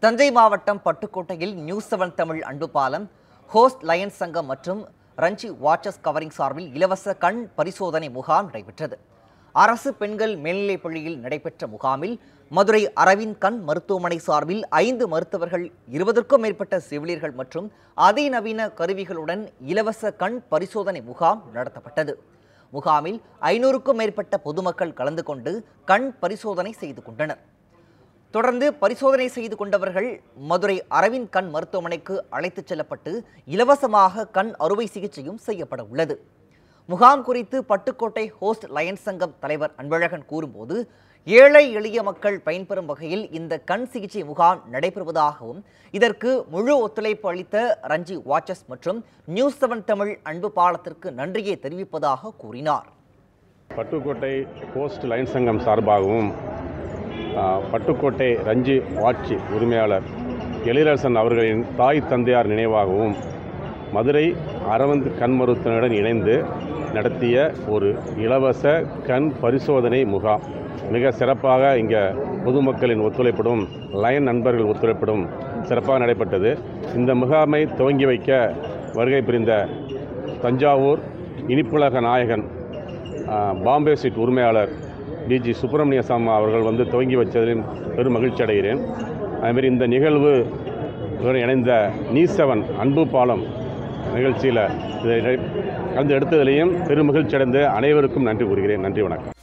தஞ்சை மாவட்டம் பட்டுக்கோட்டையில் news seven Tamil அன்பு பாலம் ஹோஸ்ட் லயன்ஸ் சங்கம் மற்றும் ரஞ்சி வாட்சஸ் கவரிங் சார்பில் இலவச கண் பரிசோதனை முகாம் நடைபெற்றது அரசு பெண்கள் மேல்நிலைப் பள்ளியில் நடைபெற்ற முகாமில் மதுரை அரவிந்த் கண் மருத்துவமனை சார்பில் ஐந்து மருத்துவர்கள் இருபதற்கும் மேற்பட்ட செவிலியர்கள் மற்றும் அதிநவீன கருவிகளுடன் இலவச கண் பரிசோதனை முகாம் நடத்தப்பட்டது முகாமில் ஐநூறுக்கும் மேற்பட்ட பொதுமக்கள் கலந்து கொண்டு கண் பரிசோதனை செய்து கொண்டனர் தொடர்ந்து பரிசோதனை செய்து கொண்டவர்கள் மதுரை அரவிந்த் கண் மருத்துவமனைக்கு அழைத்துச் செல்லப்பட்டு இலவசமாக கண் அறுவை சிகிச்சையும் செய்யப்பட உள்ளது முகாம் குறித்து பட்டுக்கோட்டை ஹோஸ்ட் லயன்ஸ் சங்கம் தலைவர் அன்பழகன் கூறும்போது ஏழை எளிய மக்கள் பயன்பெறும் வகையில் இந்த கண் சிகிச்சை முகாம் நடைபெறுவதாகவும் இதற்கு முழு ஒத்துழைப்பு அளித்த ரஞ்சி வாட்சஸ் மற்றும் நியூஸ் செவன் தமிழ் அன்பு பாலத்திற்கு நன்றியை தெரிவிப்பதாக கூறினார் பட்டுக்கோட்டை போஸ்ட் லைன் சங்கம் சார்பாகவும் ஆ, பட்டுக்கோட்டை ரஞ்சி வாட்சி உரிமையாளர் எழிலரசன் அவர்களின் தாய் தந்தையார் நினைவாகவும் மதுரை அரவிந்த் கண் மருத்துவனுடன் இணைந்து நடத்திய ஒரு இலவச கண் பரிசோதனை முகாம் மிக சிறப்பாக இங்கே பொதுமக்களின் ஒத்துழைப்புடன் லயன் நண்பர்கள் ஒத்துழைப்புடன் சிறப்பாக நடைபெற்றது இந்த முகாமை துவங்கி வைக்க வருகை புரிந்த தஞ்சாவூர் இனிப்புலக நாயகன் ஆ, பாம்பே ஸ்ட்ரீட் உரிமையாளர் டிஜி சுப்பிரமணிய சாமா அவர்கள் வந்து துவங்கி வச்சதிலும் பெரும் மகிழ்ச்சி அடைகிறேன் அதுமாரி இந்த நிகழ்வு உடன் இணைந்த நீசவன் அன்பு பாலம் நிகழ்ச்சியில் இதை கலந்து எடுத்ததிலையும் பெரும் மகிழ்ச்சி அடைந்து அனைவருக்கும் நன்றி கூறுகிறேன் நன்றி வணக்கம்